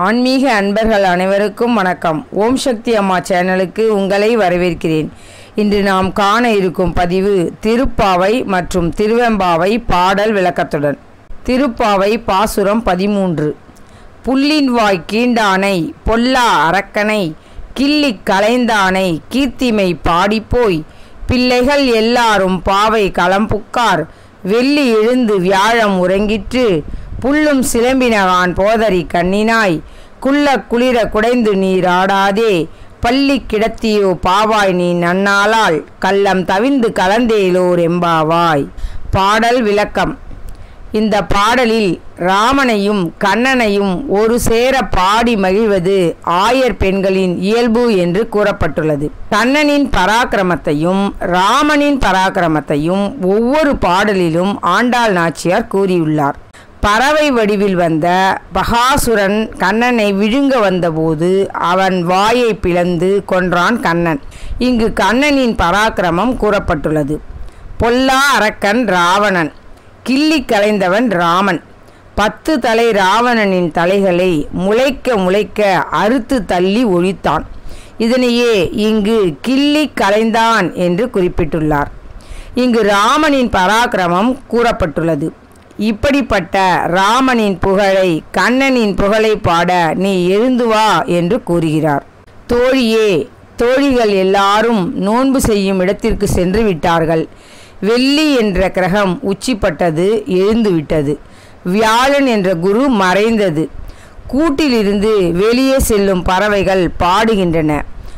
ஆன்மீக அன்பர்கள் அனைவருக்கும் வணக்கம் ஓம் சக்தி அம்மா சேனலுக்கு உங்களை வரவேற்கிறேன் இன்று நாம் காண இருக்கும் பதிவு திருப்பாவை மற்றும் திருவெம்பாவை பாடல் விளக்கத்துடன் திருப்பாவை பாசுரம் பதிமூன்று புல்லின் வாய் கீண்டானை பொல்லா அரக்கனை கிள்ளிக் களைந்தானை கீர்த்திமை பாடிப்போய் பிள்ளைகள் எல்லாரும் பாவை களம்புக்கார் வெள்ளி எழுந்து வியாழம் உறங்கிற்று புல்லும் சிலம்பினகான் போதரி கண்ணினாய் குள்ள குளிர குடைந்து நீராடாதே பள்ளி கிடத்தியோ பாவாய் நீ நன்னாளால் கள்ளம் தவிந்து கலந்தேலோர் எம்பாவாய் பாடல் விளக்கம் இந்த பாடலில் ராமனையும் கண்ணனையும் ஒரு சேர பாடி மகிழ்வது ஆயர் பெண்களின் இயல்பு என்று கூறப்பட்டுள்ளது கண்ணனின் பராக்கிரமத்தையும் ராமனின் பராக்கிரமத்தையும் ஒவ்வொரு பாடலிலும் ஆண்டாள் நாச்சியார் கூறியுள்ளார் பறவை வடிவில் வந்த பகாசுரன் கண்ணனை விழுங்க வந்தபோது அவன் வாயை பிளந்து கொன்றான் கண்ணன் இங்கு கண்ணனின் பராக்கிரமம் கூறப்பட்டுள்ளது பொல்லா அரக்கன் ராவணன் கிள்ளி கலைந்தவன் ராமன் பத்து தலை ராவணனின் தலைகளை முளைக்க முளைக்க அறுத்து தள்ளி ஒழித்தான் இதனையே இங்கு கிள்ளி கலைந்தான் என்று குறிப்பிட்டுள்ளார் இங்கு ராமனின் பராக்கிரமம் கூறப்பட்டுள்ளது இப்படிப்பட்ட ராமனின் புகழை கண்ணனின் புகழை பாட நீ எழுந்து வா என்று கூறுகிறார் தோழியே தோழிகள் எல்லாரும் நோன்பு செய்யும் இடத்திற்கு சென்று விட்டார்கள் வெள்ளி என்ற கிரகம் உச்சிப்பட்டது எழுந்துவிட்டது வியாழன் என்ற குரு மறைந்தது கூட்டிலிருந்து வெளியே செல்லும் பறவைகள் பாடுகின்றன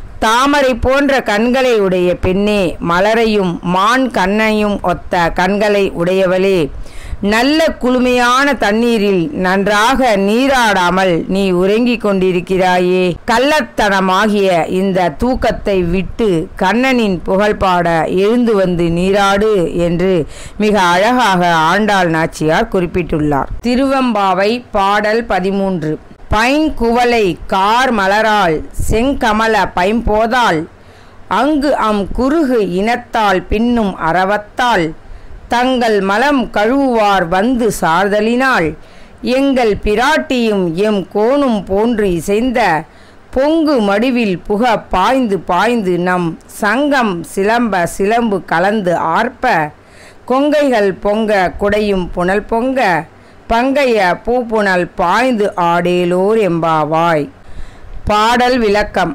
தாமரை போன்ற கண்களை உடைய பெண்ணே மலரையும் மான் கண்ணையும் ஒத்த கண்களை உடையவளே நல்ல குளுமையான தண்ணீரில் நன்றாக நீராடாமல் நீ உறங்கிக் கொண்டிருக்கிறாயே கள்ளத்தனமாகிய இந்த தூக்கத்தை விட்டு கண்ணனின் புகழ் பாட எழுந்து வந்து நீராடு என்று மிக அழகாக ஆண்டாள் நாச்சியார் குறிப்பிட்டுள்ளார் திருவம்பாவை பாடல் பதிமூன்று பைங்குவளை கார் மலரால் செங்கமல பைம்போதால் அங்கு அம் குறுகு இனத்தால் பின்னும் அறவத்தால் தங்கள் மலம் கழுவுவார் வந்து சார்தலினால் எங்கள் பிராட்டியும் எம் கோணும் போன்று இசைந்த பொங்கு மடுவில் புக பாய்ந்து பாய்ந்து நம் சங்கம் சிலம்ப சிலம்பு கலந்து ஆர்ப்ப கொங்கைகள் பொங்க குடையும் புனல் பொங்க பங்கைய பூப்புணல் பாய்ந்து ஆடேலோர் எம்பாவாய் பாடல் விளக்கம்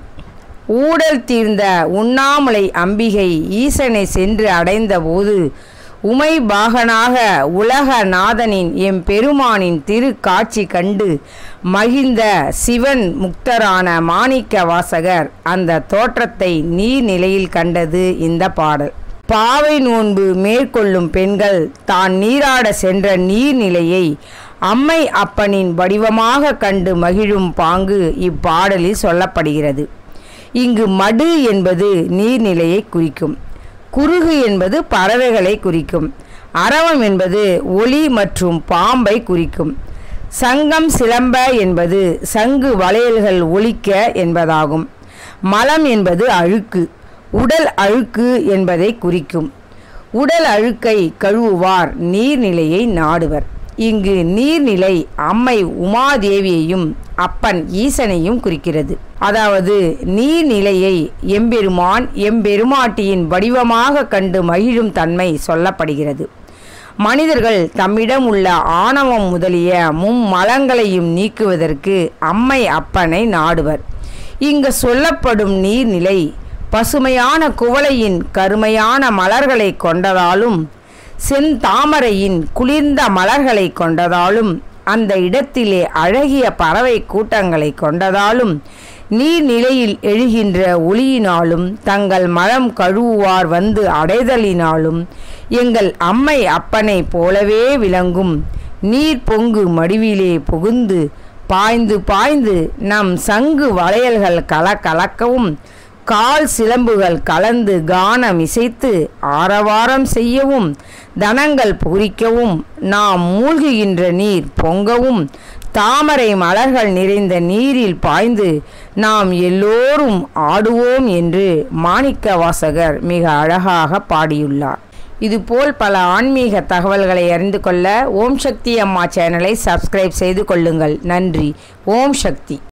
ஊடல் தீர்ந்த உண்ணாமலை அம்பிகை ஈசனை சென்று அடைந்தபோது உமை பாகனாக உலக நாதனின் எம் பெருமானின் திரு காட்சி கண்டு மகிழ்ந்த சிவன் முக்தரான மாணிக்க வாசகர் அந்த தோற்றத்தை நீர்நிலையில் கண்டது இந்த பாடல் பாவை நோன்பு மேற்கொள்ளும் பெண்கள் தான் நீராட சென்ற நீர்நிலையை அம்மை அப்பனின் வடிவமாக கண்டு மகிழும் பாங்கு இப்பாடலில் சொல்லப்படுகிறது இங்கு மடு என்பது நீர்நிலையை குறிக்கும் குறுகு என்பது பறவைகளை குறிக்கும் அரவம் என்பது ஒளி மற்றும் பாம்பை குறிக்கும் சங்கம் சிலம்ப என்பது சங்கு வளையல்கள் ஒலிக்க என்பதாகும் மலம் என்பது அழுக்கு உடல் அழுக்கு என்பதை குறிக்கும் உடல் அழுக்கை கழுவுவார் நீர்நிலையை நாடுவர் இங்கு நீர்நிலை அம்மை உமாதேவியையும் அப்பன் ஈசனையும் குறிக்கிறது அதாவது நீர்நிலையை எம்பெருமான் எம்பெருமாட்டியின் வடிவமாக கண்டு மகிழும் தன்மை சொல்லப்படுகிறது மனிதர்கள் தம்மிடம் உள்ள ஆணவம் முதலிய மும்மலங்களையும் நீக்குவதற்கு அம்மை அப்பனை நாடுவர் இங்கு சொல்லப்படும் நீர்நிலை பசுமையான குவளையின் கருமையான மலர்களை கொண்டதாலும் செந்தாமரையின் குளிர்ந்த மலர்களை கொண்டதாலும் அந்த இடத்திலே அழகிய பறவை கூட்டங்களை கொண்டதாலும் நீர்நிலையில் எழுகின்ற ஒளியினாலும் தங்கள் மலம் கழுவுவார் வந்து அடைதலினாலும் எங்கள் அம்மை அப்பனை போலவே விளங்கும் நீர் பொங்கு மடிவிலே புகுந்து பாய்ந்து பாய்ந்து நம் சங்கு வளையல்கள் கல கலக்கவும் கால் சிலம்புகள் கலந்து கானம் இசைத்து ஆரவாரம் செய்யவும் தனங்கள் பூரிக்கவும் நாம் மூழ்குகின்ற நீர் பொங்கவும் தாமரை மலர்கள் நிறைந்த நீரில் பாய்ந்து நாம் எல்லோரும் ஆடுவோம் என்று மாணிக்க வாசகர் மிக அழகாக பாடியுள்ளார் இதுபோல் பல ஆன்மீக தகவல்களை அறிந்து கொள்ள ஓம் சக்தி அம்மா சேனலை சப்ஸ்கிரைப் செய்து கொள்ளுங்கள் நன்றி ஓம் சக்தி